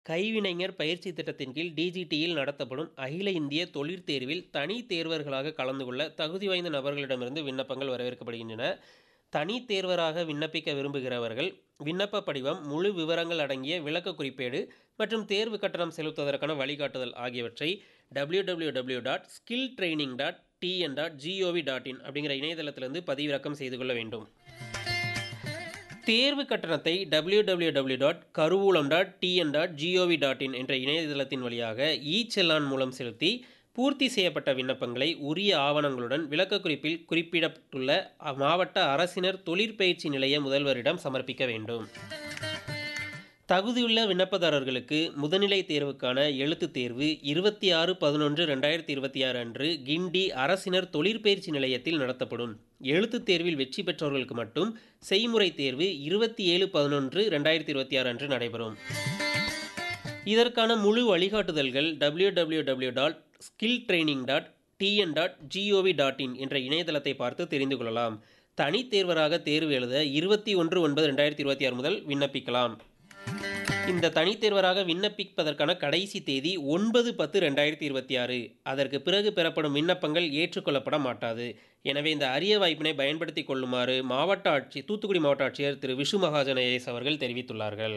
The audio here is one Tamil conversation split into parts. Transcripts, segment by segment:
கைவினைஞர் பயிற்சி திட்டத்தின் கீழ் டிஜிடியில் நடத்தப்படும் அகில இந்திய தொழிற் தேர்வில் தனி தேர்வர்களாக கலந்து கொள்ள தகுதி வாய்ந்த நபர்களிடமிருந்து விண்ணப்பங்கள் வரவேற்கப்படுகின்றன தனி தேர்வராக விண்ணப்பிக்க விரும்புகிறவர்கள் விண்ணப்ப படிவம் முழு விவரங்கள் அடங்கிய விளக்க குறிப்பேடு மற்றும் தேர்வு கட்டணம் செலுத்துவதற்கான வழிகாட்டுதல் ஆகியவற்றை W W W dot skill training dot TN dot GOV dot in அப்படிங்கிற இணையதளத்திலிருந்து பதிவிறக்கம் செய்து கொள்ள வேண்டும் தேர்வு கட்டணத்தை W W W dot Karuvoolam dot TN dot GOV dot in என்ற இணையதளத்தின் வழியாக இ செல்லான் மூலம் செலுத்தி பூர்த்தி செய்யப்பட்ட விண்ணப்பங்களை உரிய ஆவணங்களுடன் விளக்கக்குறிப்பில் குறிப்பிடப்பட்டுள்ள மாவட்ட அரசினர் தொழிற்பயிற்சி நிலைய முதல்வரிடம் சமர்ப்பிக்க வேண்டும் தகுதியுள்ள விண்ணப்பதாரர்களுக்கு முதுநிலை தேர்வுக்கான எழுத்துத் தேர்வு இருபத்தி ஆறு பதினொன்று ரெண்டாயிரத்தி இருபத்தி ஆறு அன்று கிண்டி அரசினர் தொழிற்பயிற்சி நிலையத்தில் நடத்தப்படும் எழுத்துத் தேர்வில் வெற்றி பெற்றவர்களுக்கு மட்டும் செய்முறை தேர்வு இருபத்தி ஏழு பதினொன்று ரெண்டாயிரத்தி இருபத்தி ஆறு அன்று நடைபெறும் இதற்கான முழு வழிகாட்டுதல்கள் W W W dot skill training dot TN dot GOV dot in என்ற இணையதளத்தை பார்த்து தெரிந்து கொள்ளலாம் தனித் தேர்வராக தேர்வு எழுத இருபத்தி ஒன்று ஒன்பது ரெண்டாயிரத்தி இருபத்தி ஆறு முதல் விண்ணப்பிக்கலாம் இந்த தனித் தேர்வராக விண்ணப்பிப்பதற்கான கடைசி தேதி ஒன்பது பத்து ரெண்டாயிரத்தி இருபத்தி ஆறு அதற்கு பிறகு பெறப்படும் விண்ணப்பங்கள் ஏற்றுக்கொள்ளப்பட மாட்டாது எனவே இந்த அரிய வாய்ப்பினை பயன்படுத்திக் கொள்ளுமாறு மாவட்ட ஆட்சி தூத்துக்குடி மாவட்ட ஆட்சியர் திரு விஷு மகாஜன ஐஏஎஸ் அவர்கள் தெரிவித்துள்ளார்கள்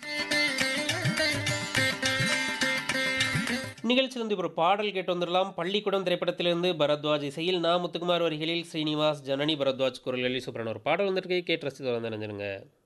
நிகழ்ச்சி வந்து ஒரு பாடல் கேட்டு வந்துடலாம் பள்ளிக்கூடம் திரைப்படத்திலிருந்து பரத்வாஜ் இசையில் நா முத்துக்குமார் வரிகளில் ஸ்ரீனிவாஸ் ஜனனி பரத்வாஜ் குரல்களில் சூப்பரான ஒரு பாடல் வந்திருக்கு கேட்டு ரசித்து வந்து நினைஞ்சிருங்க